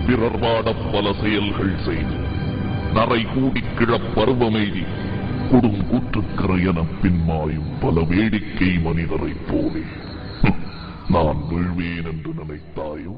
பிறர் வாடப் பல செயல்கள் செய்து நரை கூடி கிழப் பருவமெய்தி கொடுங்கூற்றுக்கரை எனப் பின்மாயும் பல வேடிக்கை மனிதரைப் போலே ஹம், நான் வீழ்வேன் என்று நினைத்தாயோ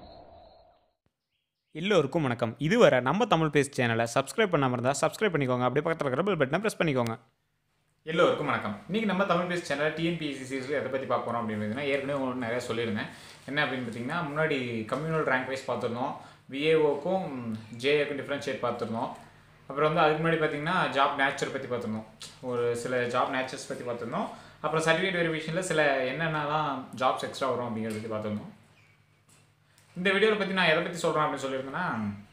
எல்லோருக்கும் வணக்கம் இதுவரை நம்ம தமிழ் பேஸ் சேனலை சப்ஸ்கிரைப் பண்ணாமல் இருந்தால் சப்ஸ்கிரைப் பண்ணிக்கோங்க அப்படியே பக்கத்தில் இருக்கிற பெல் பட்டனை ப்ரெஸ் பண்ணிக்கோங்க எல்லோருக்கும் வணக்கம் இன்றைக்கி நம்ம தமிழ் பேஸ் சேனலில் டிஎன்பிஎஸ்சி சீரிஸில் எதை பற்றி பார்க்க போகிறோம் அப்படின்னு பார்த்தீங்கன்னா ஏற்கனவே உங்களுக்கு நிறைய சொல்லியிருந்தேன் என்ன அப்படின்னு பார்த்தீங்கன்னா முன்னாடி கம்யூனல் ரேங்க் வைஸ் பார்த்துருந்தோம் விஏஓக்கும் ஜேஏக்கும் டிஃப்ரென்ஷியேட் பார்த்துருந்தோம் அப்புறம் வந்து அதுக்கு முன்னாடி பார்த்தீங்கன்னா ஜாப் நேச்சர் பற்றி பார்த்துருந்தோம் ஒரு சில ஜாப் நேச்சர்ஸ் பற்றி பார்த்துருந்தோம் அப்புறம் சர்டிஃபிகேட் வெரிஃபிகேஷனில் சில என்னென்னலாம் ஜாப்ஸ் எக்ஸ்ட்ரா வரும் அப்படிங்கிறத பற்றி பார்த்துருந்தோம் இந்த வீடியோவில் பற்றி நான் எதை பற்றி சொல்கிறேன் அப்படின்னு சொல்லியிருந்தேன்னா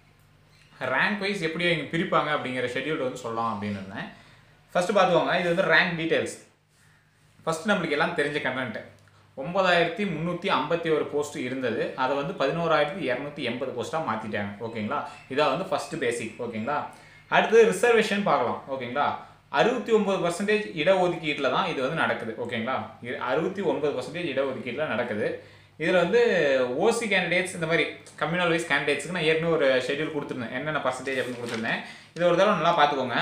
ரேங்க் வைஸ் எப்படி இங்கே பிரிப்பாங்க அப்படிங்கிற ஷெட்யூல் வந்து சொல்லலாம் அப்படின்னு இருந்தேன் ஃபஸ்ட்டு பார்த்துக்கோங்க இது வந்து ரேங்க் டீட்டெயில்ஸ் ஃபஸ்ட்டு நம்மளுக்கு எல்லாம் தெரிஞ்ச கண்டென்ட் ஒன்பதாயிரத்தி முந்நூற்றி ஐம்பத்தி ஒரு போஸ்ட் இருந்தது அதை வந்து பதினோராயிரத்தி இரநூத்தி எண்பது போஸ்ட்டாக மாற்றிட்டாங்க ஓகேங்களா இதான் வந்து ஃபஸ்ட்டு பேசிக் ஓகேங்களா அடுத்து ரிசர்வேஷன் பார்க்கலாம் ஓகேங்களா அறுபத்தி ஒம்பது பர்சன்டேஜ் இடஒதுக்கீட்டில் தான் இது வந்து நடக்குது ஓகேங்களா அறுபத்தி ஒன்பது பர்சன்டேஜ் இடஒதுக்கீட்டில் நடக்குது இதில் வந்து ஓசி கேண்டிடேட்ஸ் இந்த மாதிரி கம்யூனல் வைஸ் கேண்டிடேட்ஸ்க்கு நான் ஏற்கனவே ஒரு ஷெட்யூல் கொடுத்துருந்தேன் என்னென்ன பர்சன்டேஜ் அப்படின்னு கொடுத்துருந்தேன் இது ஒரு தடவை நல்லா பார்த்துக்கோங்க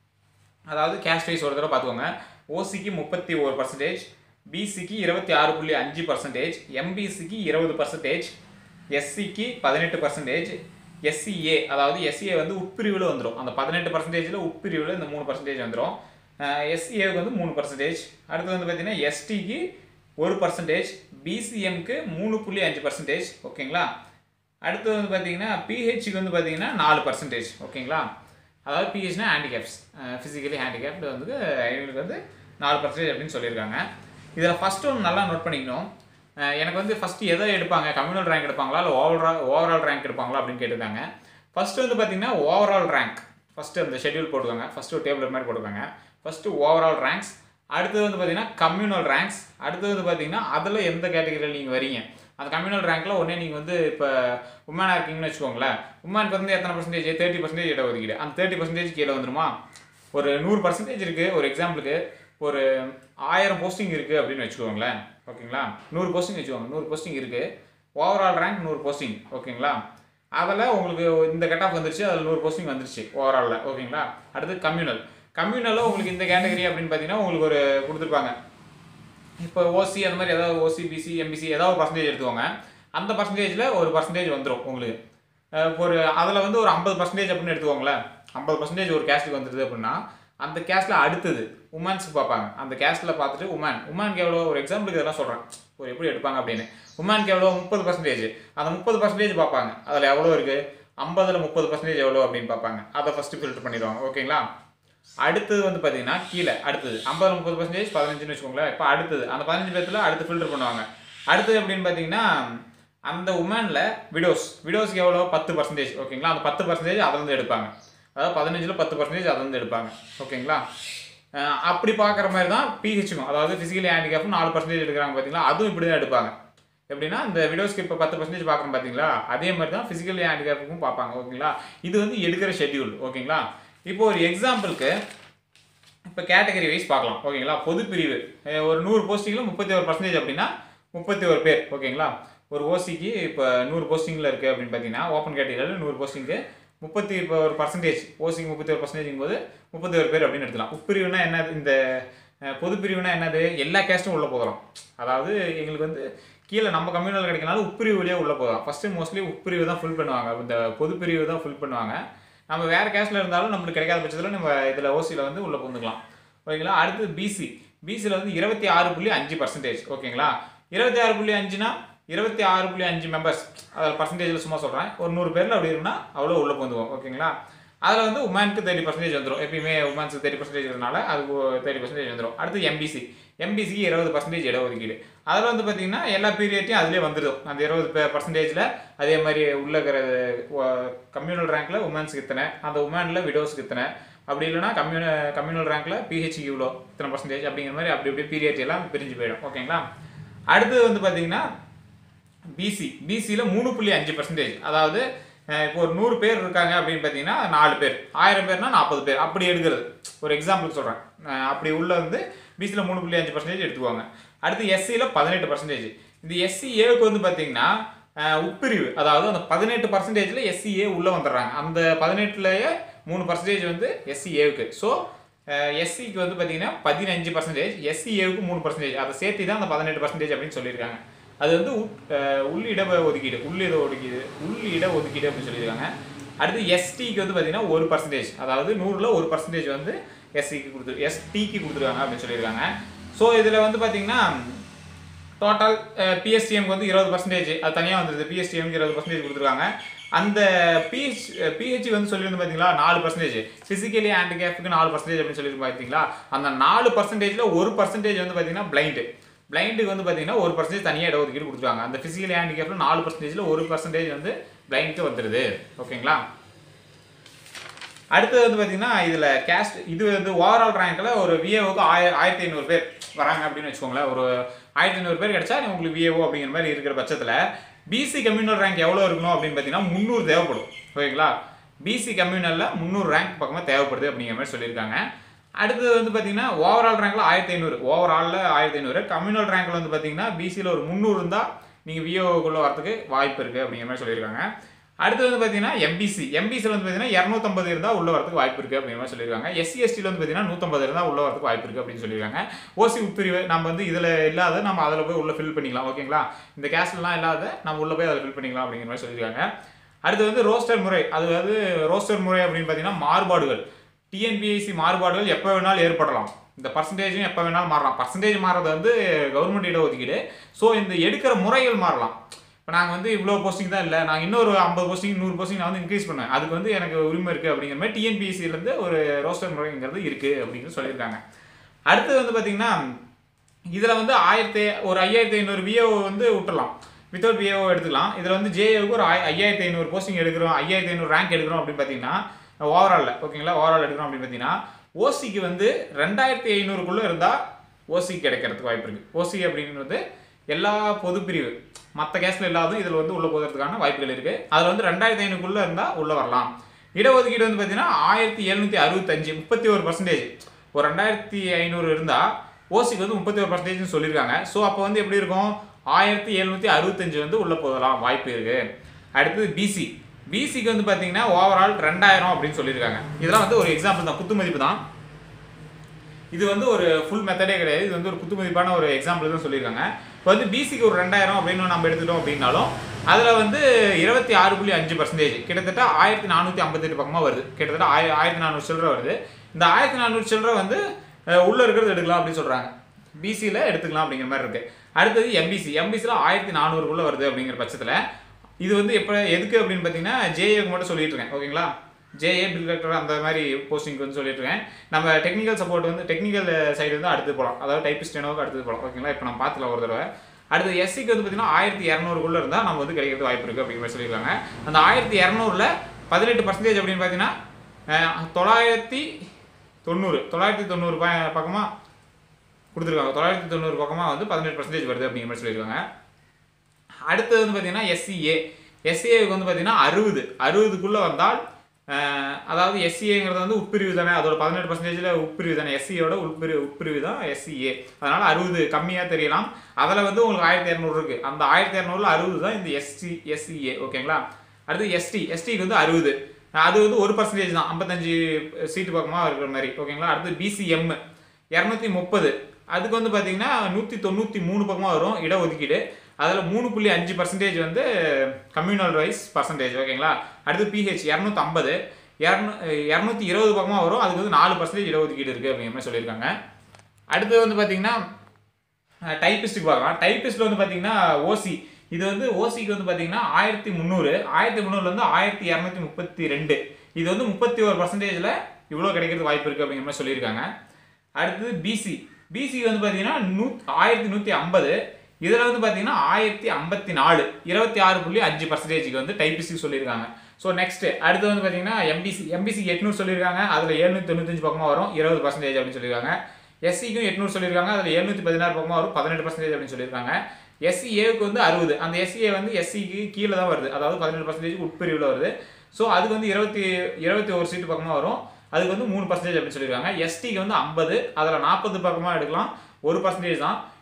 அதாவது கேஷ் வைஸ் ஒரு தடவை பார்த்துக்கோங்க ஓசிக்கு முப்பத்தி ஒரு பர்சன்டேஜ் பிசிக்கு இருபத்தி ஆறு புள்ளி அஞ்சு பர்சன்டேஜ் எம்பிசிக்கு இருபது பர்சன்டேஜ் எஸ்சிக்கு பதினெட்டு பர்சன்டேஜ் எஸ்சிஏ அதாவது எஸ்சிஏ வந்து உட்பிரிவில் வந்துடும் அந்த பதினெட்டு பர்சன்டேஜில் உட்பிரிவில் இந்த மூணு பர்சன்டேஜ் வந்துடும் எஸ்சிஏவுக்கு வந்து மூணு பர்சன்டேஜ் அடுத்து வந்து பார்த்தீங்கன்னா எஸ்டிக்கு ஒரு பர்சன்டேஜ் பிசிஎம்க்கு மூணு புள்ளி அஞ்சு பர்சன்டேஜ் ஓகேங்களா அடுத்து வந்து பார்த்தீங்கன்னா பிஹெச்சுக்கு வந்து பார்த்தீங்கன்னா நாலு பர்சன்டேஜ் ஓகேங்களா அதாவது பிஹெச்னா ஹேண்டிகேப்ஸ் ஃபிசிக்கலி ஹேண்டிகேப்டு வந்து இவங்களுக்கு வந்து நாலு பர்சன்டேஜ் அப்படின்னு சொல்லியிருக்காங்க இதில் ஃபஸ்ட்டு ஒன்று நல்லா நோட் பண்ணிக்கணும் அஹ் எனக்கு வந்து ஃபஸ்ட்டு எதை எடுப்பாங்க கம்யூனல் ரேங்க் எடுப்பாங்களா இல்லை ஓவரால் ஓவரால் ரேங்க் எடுப்பாங்களா அப்படின்னு கேட்டிருக்காங்க ஃபஸ்ட்டு வந்து பார்த்தீங்கன்னா ஓவரால் ரேங்க் ஃபஸ்ட்டு அந்த ஷெட்யூல் போட்டுக்கோங்க ஃபஸ்ட்டு ஒரு டேபிள் மாதிரி போட்டுக்கோங்க ஃபஸ்ட்டு ஓவரால் ரேங்க்ஸ் அடுத்தது வந்து பார்த்தீங்கன்னா கம்யூனல் ரேங்க்ஸ் அடுத்தது வந்து பார்த்தீங்கன்னா அதில் எந்த கேட்டகரியில் நீங்கள் வரீங்க அந்த கம்யூனல் ரேங்க்கில் ஒன்றே நீங்கள் வந்து இப்போ உமனாக இருக்கீங்கன்னு வச்சுக்கோங்களேன் உமனுக்கு வந்து எத்தனை பர்சன்டேஜ் தேர்ட்டி பர்சன்டேஜ் இட ஒதுக்கீடு அந்த தேர்ட்டி பர்சன்டேஜ் கீழே வந்துருமா ஒரு நூறு பர்சன்டேஜ் இருக்குது ஒரு எக்ஸாம்பிளுக்கு ஒரு ஆயிரம் போஸ்டிங் இருக்குது அப்படின்னு வச்சுக்கோங்களேன் ஓகேங்களா நூறு போஸ்டிங் வச்சுக்கோங்க நூறு போஸ்டிங் இருக்குது ஓவரால் ரேங்க் நூறு போஸ்டிங் ஓகேங்களா அதில் உங்களுக்கு இந்த கட் ஆஃப் வந்துருச்சு அதில் நூறு போஸ்டிங் வந்துருச்சு ஓவராலில் ஓகேங்களா அடுத்து கம்யூனல் கம்யூனலில் உங்களுக்கு இந்த கேட்டகரி அப்படின்னு பார்த்தீங்கன்னா உங்களுக்கு ஒரு கொடுத்துருப்பாங்க இப்போ ஓசி அந்த மாதிரி ஏதாவது ஓசி பிசி எம்பிசி ஏதாவது ஒரு பர்சன்டேஜ் எடுத்துக்கோங்க அந்த பர்சன்டேஜில் ஒரு பர்சன்டேஜ் வந்துடும் உங்களுக்கு அஹ் இப்போ ஒரு அதில் வந்து ஒரு ஐம்பது பர்சன்டேஜ் அப்படின்னு எடுத்துக்கோங்களேன் ஐம்பது பர்சன்டேஜ் ஒரு கேஸ்ட்டுக்கு வந்துடுது அப்படின்னா அந்த கேஸ்ட்டில் அடுத்தது உமன்ஸுக்கு பார்ப்பாங்க அந்த கேஸ்ட்டில் பார்த்துட்டு உமன் உமனுக்கு எவ்வளோ ஒரு எக்ஸாம்பிளுக்கு இதெல்லாம் சொல்கிறேன் ஒரு எப்படி எடுப்பாங்க அப்படின்னு உமனுக்கு எவ்வளோ முப்பது பர்சன்டேஜ் அந்த முப்பது பர்சன்டேஜ் பார்ப்பாங்க அதில் எவ்வளோ இருக்குது ஐம்பதில் முப்பது பர்சன்டேஜ் எவ்வளோ அப்படின்னு பார்ப்பாங்க அதை ஃபஸ்ட்டு ஃபில்டர் பண்ணிடுவாங்க ஓகேங்களா அடுத்தது வந்து பார்த்தீங்கன்னா கீழே அடுத்தது ஐம்பது முப்பது பர்சன்டேஜ் பதினஞ்சுன்னு வச்சுக்கோங்களேன் இப்போ அடுத்தது அந்த பதினஞ்சு பேர்த்தில் அடுத்து ஃபில்டர் பண்ணுவாங்க அடுத்தது எப்படின்னு பார்த்தீங்கன்னா அந்த உமனில் விடோஸ் விடோஸ்க்கு எவ்வளோ பத்து பர்சன்டேஜ் ஓகேங்களா அந்த பத்து பர்சன்டேஜ் அதிலேருந்து எடுப்பாங்க அதாவது பதினஞ்சில் பத்து பர்சன்டேஜ் அதிலேருந்து எடுப்பாங்க ஓகேங்களா அஹ் அப்படி பார்க்குற மாதிரி தான் பிஹெச்சுக்கும் அதாவது ஃபிசிக்கலி ஹேண்டிகேப்பும் நாலு பர்சன்டேஜ் எடுக்கிறாங்க பார்த்தீங்களா அதுவும் இப்படி தான் எடுப்பாங்க எப்படின்னா இந்த விடோஸ்க்கு இப்போ பத்து பர்சன்டேஜ் பார்க்குறோம் பார்த்தீங்களா அதே மாதிரி தான் ஃபிசிக்கலி ஹேண்டிகேப்புக்கும் பார்ப்பாங்க ஓகேங்களா இது வந்து எடுக்கிற ஷெட்யூல் ஓகேங்களா இப்போ ஒரு எக்ஸாம்பிளுக்கு இப்போ கேட்டகரி வைஸ் பார்க்கலாம் ஓகேங்களா பொது பிரிவு அஹ் ஒரு நூறு போஸ்டிங்கில் முப்பத்தி ஒரு பர்சன்டேஜ் அப்படின்னா முப்பத்தி ஒரு பேர் ஓகேங்களா ஒரு ஓசிக்கு இப்போ நூறு போஸ்டிங்கில் இருக்குது அப்படின்னு பார்த்தீங்கன்னா ஓப்பன் கேட்டகரியில் நூறு போஸ்டிங்க்கு முப்பத்தி இப்போ ஒரு பர்சன்டேஜ் ஓசிக்கு முப்பத்தி ஒரு பர்சன்டேஜிங் போது முப்பத்தி ஒரு பேர் அப்படின்னு எடுத்துக்கலாம் உட்பிரிவுனா என்ன இந்த அஹ், பொது பிரிவுனா என்னது எல்லா கேஸ்ட்டும் உள்ளே போகிறோம் அதாவது எங்களுக்கு வந்து கீழே நம்ம கம்யூனல் கிடைக்கனாலும் உட்பிரிவு வழியாக உள்ளே போகலாம் ஃபஸ்ட்டு மோஸ்ட்லி உட்பிரிவு தான் ஃபில் பண்ணுவாங்க இந்த பொது பிரிவு தான் ஃபில் பண்ணுவாங்க நம்ம வேறு கேஸ்ட்டில் இருந்தாலும் நம்மளுக்கு கிடைக்காத பட்சத்தில் நம்ம இதில் ஓசியில் வந்து உள்ளே புந்துக்கலாம் ஓகேங்களா அடுத்து பிசி பிசியில் வந்து இருபத்தி ஆறு புள்ளி அஞ்சு பர்சன்டேஜ் ஓகேங்களா இருபத்தி ஆறு புள்ளி அஞ்சுனா இருபத்தி ஆறு புள்ளி அஞ்சு மெம்பர்ஸ் அதில் பர்சன்டேஜில் சும்மா சொல்கிறேன் ஒரு நூறு பேரில் அப்படி இருக்குன்னா அவ்வளோ உள்ளே புந்துவோம் ஓகேங்களா அதில் வந்து உமனுக்கு தேர்ட்டி பர்சன்டேஜ் வந்துடும் எப்பயுமே உமன்ஸுக்கு தேர்ட்டி பர்சன்டேஜ் இருக்கிறதுனால அதுக்கு தேர்ட்டி பர்சன்டேஜ் வந்துடும் அடுத்து எம்பிசி எம்பிசிக்கு இருபது பர்சன்டேஜ் இடஒதுக்கீடு அதில் வந்து பார்த்தீங்கன்னா எல்லா பீரியட்டையும் அதிலே வந்துடும் அந்த இருபது பர்சன்டேஜில் அதே மாதிரி உள்ள இருக்கிற கம்யூனல் ரேங்க்கில் உமன்ஸுக்கு இத்தனை அந்த உமனில் விடோஸ்க்கு இத்தனை அப்படி இல்லைனா கம்யூன கம்யூனல் ரேங்க்கில் பிஹெச்க்கு இவ்வளோ இத்தனை பர்சன்டேஜ் அப்படிங்கிற மாதிரி அப்படி இப்படி பீரியட் எல்லாம் பிரிஞ்சு போயிடும் ஓகேங்களா அடுத்தது வந்து பார்த்தீங்கன்னா பிசி பிசியில் மூணு புள்ளி அஞ்சு பர்சன்டேஜ் அதாவது அஹ், இப்போ ஒரு நூறு பேர் இருக்காங்க அப்படின்னு பார்த்தீங்கன்னா நாலு பேர் ஆயிரம் பேர்னா நாற்பது பேர் அப்படி எடுக்கிறது ஒரு எக்ஸாம்பிளுக்கு சொல்கிறேன் அப்படி உள்ள வந்து பிசியில் மூணு புள்ளி அஞ்சு பர்சன்டேஜ் எடுத்துக்குவாங்க அடுத்து எஸ்சியில் பதினெட்டு பர்சன்டேஜ் இந்த எஸ்சி ஏவுக்கு வந்து பார்த்தீங்கன்னா அஹ், உட்பிரிவு அதாவது அந்த பதினெட்டு பர்சன்டேஜில் எஸ்சிஏ உள்ளே வந்துடுறாங்க அந்த பதினெட்டுலேயே மூணு பர்சன்டேஜ் வந்து எஸ்சிஏவுக்கு ஸோ எஸ்சிக்கு வந்து பார்த்தீங்கன்னா பதினஞ்சு பர்சன்டேஜ் எஸ்சிஏவுக்கு மூணு பர்சன்டேஜ் அதை சேர்த்து தான் அந்த பதினெட்டு பர்சன்டேஜ் அப்படின்னு சொல்லியிருக்காங்க அது வந்து உட்- அஹ், உள்ளிட ஒதுக்கீடு உள்ளிட ஒதுக்கீடு உள்ளிட ஒதுக்கீடு அப்படின்னு சொல்லியிருக்காங்க அடுத்து எஸ்டிக்கு வந்து பார்த்தீங்கன்னா ஒரு பர்சன்டேஜ் அதாவது நூறில் ஒரு பர்சன்டேஜ் வந்து எஸ்சிக்கு கொடுத்து எஸ்டிக்கு கொடுத்துருக்காங்க அப்படின்னு சொல்லியிருக்காங்க ஸோ இதில் வந்து பார்த்தீங்கன்னா டோட்டல் பிஎஸ்டிஎம்க்கு வந்து இருபது பர்சன்டேஜ் அது தனியாக வந்துருது பிஎஸ்டிஎம்க்கு இருபது பர்சன்டேஜ் கொடுத்துருக்காங்க அந்த பிஹெச் பிஹெச் வந்து சொல்லியிருந்து பார்த்தீங்களா நாலு பர்சன்டேஜ் ஃபிசிக்கலி ஹேண்டிகேப்புக்கு நாலு பர்சன்டேஜ் அப்படின்னு சொல்லிட்டு பார்த்தீங்களா அந்த நாலு பர்சன்டேஜில் ஒரு பர்சன்டேஜ் வந்து பார்த்தீங்கன்னா பிளைண்டு பிளைண்டுக்கு வந்து பார்த்தீங்கன்னா ஒரு பர்சன்டேஜ் தனியாக இடஒதுக்கீடு கொடுத்துருக்காங்க அந்த ஃபிசிக்கலி ஹேண்டிகேப்பில் நாலு பர்சன்டேஜில் ஒரு பர்சன்டேஜ் வந்து பிளைண்டுக்கு வந்துடுது ஓகேங்களா அடுத்தது வந்து பார்த்தீங்கன்னா இதில் கேஸ்ட் இது வந்து ஓவரால் ரேங்க்கில் ஒரு விஏஓக்கு ஆய ஆயிரத்தி ஐநூறு பேர் வராங்க அப்படின்னு வச்சுக்கோங்களேன் ஒரு ஆயிரத்தி ஐநூறு பேர் கிடைச்சா உங்களுக்கு விஏஓ அப்படிங்கிற மாதிரி இருக்கிற பட்சத்தில் பிசி கம்யூனல் ரேங்க் எவ்வளோ இருக்கணும் அப்படின்னு பார்த்தீங்கன்னா முந்நூறு தேவைப்படும் ஓகேங்களா பிசி கம்யூனலில் முந்நூறு ரேங்க் பக்கமாக தேவைப்படுது அப்படிங்கிற மாதிரி சொல்லியிருக்காங்க அடுத்தது வந்து பார்த்தீங்கன்னா ஓவரால் ரேங்க்கில் ஆயிரத்தி ஐநூறு ஓவராலில் ஆயிரத்தி ஐநூறு கம்யூனல் ரேங்க்கில் வந்து பார்த்தீங்கன்னா பிசியில் ஒரு முந்நூறு இருந்தால் நீங்கள் விஓக்குள்ளே வரதுக்கு வாய்ப்பு இருக்குது அப்படிங்கிற மாதிரி சொல்லியிருக்காங்க அடுத்து வந்து பார்த்தீங்கன்னா எம்பிசி எம்பிசியில் வந்து பார்த்தீங்கன்னா இரநூத்தம்பது இருந்தால் உள்ள வரதுக்கு வாய்ப்பு இருக்குது அப்படிங்கிற மாதிரி சொல்லியிருக்காங்க எஸ்சி எஸ்டியில் வந்து பார்த்தீங்கன்னா நூற்றம்பது இருந்தால் உள்ள வரதுக்கு வாய்ப்பு இருக்குது அப்படின்னு சொல்லியிருக்காங்க ஓசி உட்பிரிவு நம்ம வந்து இதில் இல்லாத நம்ம அதில் போய் உள்ள ஃபில் பண்ணிக்கலாம் ஓகேங்களா இந்த கேஸ்ட்லாம் இல்லாத நம்ம உள்ள போய் அதில் ஃபில் பண்ணிக்கலாம் அப்படிங்கிற மாதிரி சொல்லியிருக்காங்க அடுத்து வந்து ரோஸ்டர் முறை அதாவது ரோஸ்டர் முறை அப்படின்னு பார்த்தீங்கன்னா மாறுபாடுகள் டிஎன்பிஎஸ்சி மாறுபாடுகள் எப்போ வேணாலும் ஏற்படலாம் இந்த பர்சன்டேஜும் எப்போ வேணாலும் மாறலாம் பர்சன்டேஜ் மாறுறது வந்து கவர்மெண்ட் இடஒதுக்கீடு ஸோ இந்த எடுக்கிற முறைகள் மாறலாம் இப்போ நாங்கள் வந்து இவ்வளோ போஸ்டிங் தான் இல்லை நான் இன்னொரு ஐம்பது போஸ்டிங் நூறு போஸ்டிங் நான் வந்து இன்க்ரீஸ் பண்ணுவேன் அதுக்கு வந்து எனக்கு உரிமை இருக்குது அப்படிங்கிற மாதிரி டிஎன்பிஎஸ்சிலேருந்து ஒரு ரோஸ்டர் முறைங்கிறது இருக்குது அப்படின்னு சொல்லியிருக்காங்க அடுத்து வந்து பார்த்தீங்கன்னா இதில் வந்து ஆயிரத்தி ஒரு ஐயாயிரத்தி ஐநூறு விஏஓ வந்து விட்டுலாம் வித்தவுட் விஏஓ எடுத்துக்கலாம் இதில் வந்து ஜேஏவுக்கு ஒரு ஐ- ஐயாயிரத்தி ஐநூறு போஸ்டிங் எடுக்கிறோம் ஐயாயிரத்தி ஐநூறு ரேங்க் எடுக்கிறோம் அப்படின்னு பார்த்தீங்கன்னா ஓவராலில் ஓகேங்களா ஓவரால் எடுக்கிறோம் அப்படின்னு பார்த்தீங்கன்னா ஓசிக்கு வந்து ரெண்டாயிரத்தி ஐநூறுக்குள்ளே இருந்தால் ஓசி கிடைக்கிறதுக்கு வாய்ப்பு இருக்குது ஓசி அப்படின்றது எல்லா பொது பிரிவு மற்ற கேஸில் இல்லாததும் இதில் வந்து உள்ளே போகிறதுக்கான வாய்ப்புகள் இருக்குது அதில் வந்து ரெண்டாயிரத்தி ஐநூறுக்குள்ளே இருந்தால் உள்ளே வரலாம் இடஒதுக்கீடு வந்து பார்த்தீங்கன்னா ஆயிரத்தி எழுநூற்றி அறுபத்தஞ்சு முப்பத்தி ஒரு பர்சன்டேஜ் ஒரு ரெண்டாயிரத்தி ஐநூறு இருந்தால் ஓசிக்கு வந்து முப்பத்தி ஒரு பர்சன்டேஜ்னு சொல்லியிருக்காங்க ஸோ அப்போ வந்து எப்படி இருக்கும் ஆயிரத்தி எழுநூற்றி அறுபத்தஞ்சு வந்து உள்ளே போகலாம் வாய்ப்பு இருக்குது அடுத்தது பிசி பிசிக்கு வந்து பார்த்தீங்கன்னா ஓவரால் ரெண்டாயிரம் அப்படின்னு சொல்லியிருக்காங்க இதெல்லாம் வந்து ஒரு எக்ஸாம்பிள் தான் குத்து மதிப்பு தான் இது வந்து ஒரு ஃபுல் மெத்தடே கிடையாது இது வந்து ஒரு குத்துமதிப்பான ஒரு எக்ஸாம்பிள் தான் சொல்லியிருக்காங்க இப்போ வந்து பிசிக்கு ஒரு ரெண்டாயிரம் அப்படின்னு நம்ம எடுத்துட்டோம் அப்படின்னாலும் அதில் வந்து இருபத்தி ஆறு புள்ளி அஞ்சு பர்சன்டேஜ் கிட்டத்தட்ட ஆயிரத்தி நானூற்றி ஐம்பத்தெட்டு பக்கமாக வருது கிட்டத்தட்ட ஆய ஆயிரத்தி நானூறு சில்லரை வருது இந்த ஆயிரத்தி நானூறு சில்லரை வந்து அஹ், உள்ள இருக்கிறது எடுக்கலாம் அப்படின்னு சொல்கிறாங்க பிசியில் எடுத்துக்கலாம் அப்படிங்கிற மாதிரி இருக்குது அடுத்தது எம்பிசி எம்பிசியில் ஆயிரத்தி நானூறுக்குள்ளே வருது அப்படிங்கிற பட்சத்தில் இது வந்து எப்போ எதுக்கு அப்படின்னு பார்த்தீங்கன்னா ஜேஏக்கு மட்டும் சொல்லிட்டு இருக்கேன் ஓகேங்களா ஜேஏ பில் கலெக்டர் அந்த மாதிரி போஸ்டிங் வந்து சொல்லிட்டு இருக்கேன் நம்ம டெக்னிக்கல் சப்போர்ட் வந்து டெக்னிக்கல் சைடு வந்து அடுத்து போகலாம் அதாவது டைப்பிஸ்ட் ஸ்டெனோவுக்கு அடுத்து போகலாம் ஓகேங்களா இப்போ நம்ம பார்த்துக்கலாம் ஒரு தடவை அடுத்து எஸ்சிக்கு வந்து பார்த்தீங்கன்னா ஆயிரத்தி இரநூறுக்குள்ளே இருந்தால் நம்ம வந்து கிடைக்கிறது வாய்ப்பு இருக்குது அப்படிங்கிற மாதிரி சொல்லியிருக்காங்க அந்த ஆயிரத்தி இரநூறுல பதினெட்டு பர்சன்டேஜ் அப்படின்னு பார்த்தீங்கன்னா அஹ், தொள்ளாயிரத்தி தொண்ணூறு தொள்ளாயிரத்தி தொண்ணூறு ப பக்கமாக கொடுத்துருக்காங்க தொள்ளாயிரத்தி தொண்ணூறு பக்கமாக வந்து பதினெட்டு பர்சன்டேஜ் வருது அப்படிங்கிற மாதிரி சொல்லியிருக்காங்க அடுத்தது வந்து பார்த்தீங்கன்னா எஸ்சிஏ எஸ்சிஏக்கு வந்து பார்த்தீங்கன்னா அறுபது அறுபதுக்குள்ளே வந்தால் அஹ், அதாவது எஸ்சிஏங்கிறது வந்து உட்பிரிவு தானே அதோட பதினெட்டு பர்சன்டேஜில் உட்பிரிவு தானே எஸ்சியோட உட்பிரிவு உட்பிரிவு தான் எஸ்சிஏ அதனால் அறுபது கம்மியாக தெரியலாம் அதில் வந்து உங்களுக்கு ஆயிரத்தி இரநூறு இருக்குது அந்த ஆயிரத்தி இரநூறுல அறுபது தான் இந்த எஸ்சி எஸ்சிஏ ஓகேங்களா அடுத்து எஸ்டி எஸ்டிக்கு வந்து அறுபது அது வந்து ஒரு பர்சன்டேஜ் தான் ஐம்பத்தஞ்சு சீட்டு பக்கமாக இருக்கிற மாதிரி ஓகேங்களா அடுத்து பிசிஎம் இரநூத்தி முப்பது அதுக்கு வந்து பார்த்தீங்கன்னா நூற்றி தொண்ணூற்றி மூணு பக்கமாக வரும் இடஒதுக்கீடு அதில் மூணு புள்ளி அஞ்சு பர்சன்டேஜ் வந்து கம்யூனல் வைஸ் பர்சன்டேஜ் ஓகேங்களா அடுத்து பிஹெச் இரநூத்தம்பது இரநூ இரநூத்தி இருபது பக்கமாக வரும் அதுக்கு வந்து நாலு பர்சன்டேஜ் இடஒதுக்கீடு இருக்குது அப்படிங்கிற மாதிரி சொல்லியிருக்காங்க அடுத்து வந்து பார்த்தீங்கன்னா டைப்பிஸ்ட்டுக்கு பார்க்கலாம் டைப்பிஸ்ட்டில் வந்து பார்த்தீங்கன்னா ஓசி இது வந்து ஓசிக்கு வந்து பார்த்தீங்கன்னா ஆயிரத்தி முந்நூறு ஆயிரத்தி முந்நூறுலேருந்து ஆயிரத்தி இரநூத்தி முப்பத்தி ரெண்டு இது வந்து முப்பத்தி ஒரு பர்சன்டேஜில் இவ்வளோ கிடைக்கிறது வாய்ப்பு இருக்குது அப்படிங்கிற மாதிரி சொல்லியிருக்காங்க அடுத்தது பிசி பிசி வந்து பார்த்தீங்கன்னா நூ ஆயிரத்தி நூற்றி ஐம்பது இதில் வந்து பார்த்தீங்கன்னா ஆயிரத்தி ஐம்பத்தி நாலு இருபத்தி ஆறு புள்ளி அஞ்சு பர்சன்டேஜுக்கு வந்து டைப்பிசி சொல்லியிருக்காங்க ஸோ நெக்ஸ்ட் அடுத்து வந்து பார்த்தீங்கன்னா எம்பிசி எம்பிசி எட்நூறு சொல்லியிருக்காங்க அதில் எழுநூற்றி தொண்ணூத்தஞ்சு பக்கமாக வரும் இருபது பர்சன்டேஜ் அப்படின்னு சொல்லியிருக்காங்க எஸ்சிக்கும் எட்நூறு சொல்லியிருக்காங்க அதில் எழுநூற்றி பதினாறு பக்கமாக வரும் பதினெட்டு பர்சன்டேஜ் அப்படின்னு சொல்லியிருக்காங்க எஸ்சி ஏவுக்கு வந்து அறுபது அந்த எஸ்சிஏ வந்து எஸ்சிக்கு கீழே தான் வருது அதாவது பதினெட்டு பர்சன்டேஜ் உட்பிரிவில் வருது ஸோ அதுக்கு வந்து இருபத்தி இருபத்தி ஒரு சீட்டு பக்கமாக வரும் அதுக்கு வந்து மூணு பர்சன்டேஜ் அப்படின்னு சொல்லியிருக்காங்க எஸ்டிக்கு வந்து ஐம்பது அதில் நாற்பது பக்கமாக எடுக்கலாம் ஒரு பர்சன்டேஜ் தான்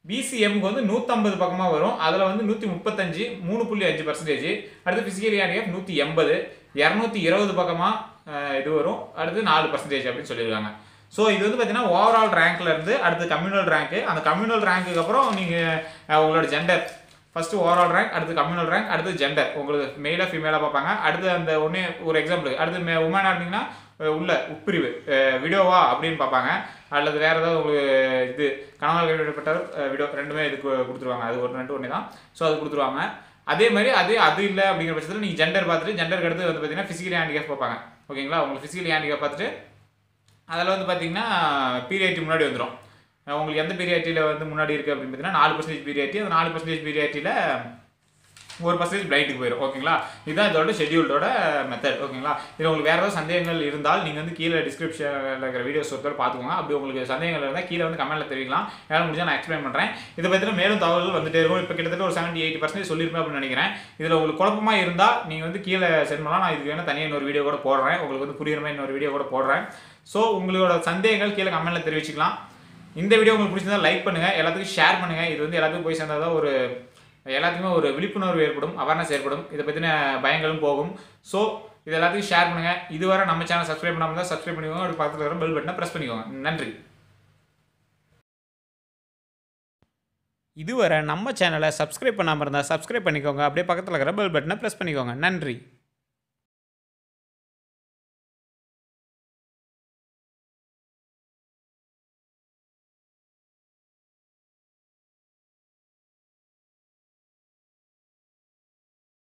பிசிஎம்க்கு வந்து நூற்றம்பது பக்கமாக வரும் அதில் வந்து நூற்றி முப்பத்தஞ்சு மூணு புள்ளி அஞ்சு பர்சன்டேஜ் அடுத்து ஃபிசிக்கல் ஹேண்டிகேப் நூற்றி எண்பது இரநூத்தி இருபது பக்கமாக இது வரும் அடுத்து நாலு பர்சன்டேஜ் அப்படின்னு சொல்லியிருக்காங்க ஸோ இது வந்து பார்த்தீங்கன்னா ஓவரால் ரேங்க்ல இருந்து அடுத்து கம்யூனல் ரேங்க்கு அந்த கம்யூனல் ரேங்க்குக்கு அப்புறம் நீங்கள் உங்களோட ஜெண்டர் ஃபஸ்ட்டு ஓவரால் ரேங்க் அடுத்து கம்யூனல் ரேங்க் அடுத்து ஜெண்டர் உங்களுக்கு மெயிலாக ஃபீமேலாக பார்ப்பாங்க அடுத்து அந்த ஒன்றே ஒரு எக்ஸாம்பிள் அடுத்து மே உமனாக இருந்தீங்கன்னா அஹ் உள்ள உட்பிரிவு விடோவா அப்படின்னு பார்ப்பாங்க அல்லது வேறு ஏதாவது உங்களுக்கு இது கணவன் கைவிடப்பட்டவர் விடோ ரெண்டுமே இதுக்கு கொடுத்துருவாங்க அது ஒரு ரெண்டு ஒன்று தான் ஸோ அது கொடுத்துருவாங்க அதே மாதிரி அது அது இல்லை அப்படிங்கிற பட்சத்தில் நீங்கள் ஜெண்டர் பார்த்துட்டு ஜெண்டருக்கு அடுத்து வந்து பார்த்தீங்கன்னா ஃபிசிக்கலி ஹேண்டிகேப் பார்ப்பாங்க ஓகேங்களா உங்களுக்கு ஃபிசிக்கலி ஹேண்டிகேப் பார்த்துட்டு அதில் வந்து பார்த்தீங்கன்னா பீரியாரிட்டி முன்னாடி வந்துடும் உங்களுக்கு எந்த பீரியாரிட்டியில் வந்து முன்னாடி இருக்குது அப்படின்னு பார்த்தீங்கன்னா நாலு பர்சன்டேஜ் பீரியாரிட்டி அந்த நாலு பர்சன்டேஜ் பீரியாரிட்டியில் ஒரு பர்சன்டேஜ் பிளைட்டுக்கு போயிடும் ஓகேங்களா இதுதான் இதோட ஷெட்யூல்டோட மெத்தட் ஓகேங்களா இதில் உங்களுக்கு வேறு ஏதாவது சந்தேகங்கள் இருந்தால் நீங்கள் வந்து கீழே டிஸ்கிரிப்ஷனில் இருக்கிற வீடியோஸ் ஒருத்தர் பார்த்துக்கோங்க அப்படி உங்களுக்கு சந்தேகங்கள் இருந்தால் கீழே வந்து கமெண்ட்டில் தெரிவிக்கலாம் என்னால் முடிஞ்சால் நான் எக்ஸ்பிளைன் பண்ணுறேன் இதை பற்றின மேலும் தகவல்கள் வந்துட்டே இருக்கும் இப்போ கிட்டத்தட்ட ஒரு செவன்ட்டி எயிட்டி பர்சன்டேஜ் சொல்லியிருப்பேன் அப்படின்னு நினைக்கிறேன் இதில் உங்களுக்கு குழப்பமாக இருந்தால் நீங்கள் வந்து கீழே சென்ட் பண்ணலாம் நான் இதுக்கு வேணால் தனியாக இன்னொரு வீடியோ கூட போடுறேன் உங்களுக்கு வந்து புரியுற மாதிரி இன்னொரு வீடியோ கூட போடுறேன் ஸோ உங்களோட சந்தேகங்கள் கீழே கமெண்ட்டில் தெரிவிச்சுக்கலாம் இந்த வீடியோ உங்களுக்கு பிடிச்சிருந்தா லைக் பண்ணுங்கள் எல்லாத்துக்கும் ஷேர் பண்ணுங்கள் இது வந்து எல்லாத்துக்கும் போய் சேர்ந்தால் தான் ஒரு எல்லாத்துக்குமே ஒரு விழிப்புணர்வு ஏற்படும் அவேர்னஸ் ஏற்படும் இதை பற்றின பயங்களும் போகும் ஸோ இது எல்லாத்துக்கும் ஷேர் பண்ணுங்கள் இதுவரை நம்ம சேனல் சப்ஸ்கிரைப் பண்ணாமல் தான் சப்ஸ்கிரைப் பண்ணிக்கோங்க அப்படி பக்கத்தில் இருக்கிற பெல் பட்டனை ப்ரெஸ் பண்ணிக்கோங்க நன்றி இதுவரை நம்ம சேனலை சப்ஸ்கிரைப் பண்ணாமல் இருந்தால் சப்ஸ்கிரைப் பண்ணிக்கோங்க அப்படியே பக்கத்தில் இருக்கிற பெல் பட்டனை ப்ரெஸ் பண்ணிக்கோங்க நன்றி